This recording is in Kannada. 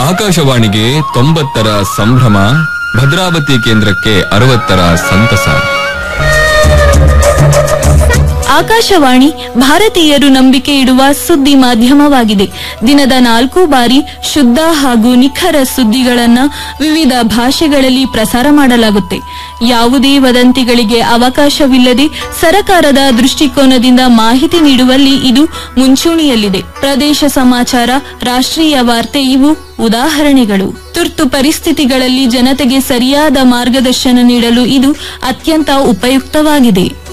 ಆಕಾಶವಾಣಿಗೆ ತೊಂಬತ್ತರ ಸಂಭ್ರಮ ಭದ್ರಾವತಿ ಕೇಂದ್ರಕ್ಕೆ ಅರವತ್ತರ ಸಂತಸ ಆಕಾಶವಾಣಿ ಭಾರತೀಯರು ನಂಬಿಕೆ ಇಡುವ ಸುದ್ದಿ ಮಾಧ್ಯಮವಾಗಿದೆ ದಿನದ ನಾಲ್ಕು ಬಾರಿ ಶುದ್ಧ ಹಾಗೂ ನಿಖರ ಸುದ್ದಿಗಳನ್ನ ವಿವಿಧ ಭಾಷೆಗಳಲ್ಲಿ ಪ್ರಸಾರ ಮಾಡಲಾಗುತ್ತೆ ಯಾವುದೇ ವದಂತಿಗಳಿಗೆ ಅವಕಾಶವಿಲ್ಲದೆ ಸರಕಾರದ ದೃಷ್ಟಿಕೋನದಿಂದ ಮಾಹಿತಿ ನೀಡುವಲ್ಲಿ ಇದು ಮುಂಚೂಣಿಯಲ್ಲಿದೆ ಪ್ರದೇಶ ಸಮಾಚಾರ ರಾಷ್ಟ್ರೀಯ ವಾರ್ತೆ ಇವು ಉದಾಹರಣೆಗಳು ತುರ್ತು ಪರಿಸ್ಥಿತಿಗಳಲ್ಲಿ ಜನತೆಗೆ ಸರಿಯಾದ ಮಾರ್ಗದರ್ಶನ ನೀಡಲು ಇದು ಅತ್ಯಂತ ಉಪಯುಕ್ತವಾಗಿದೆ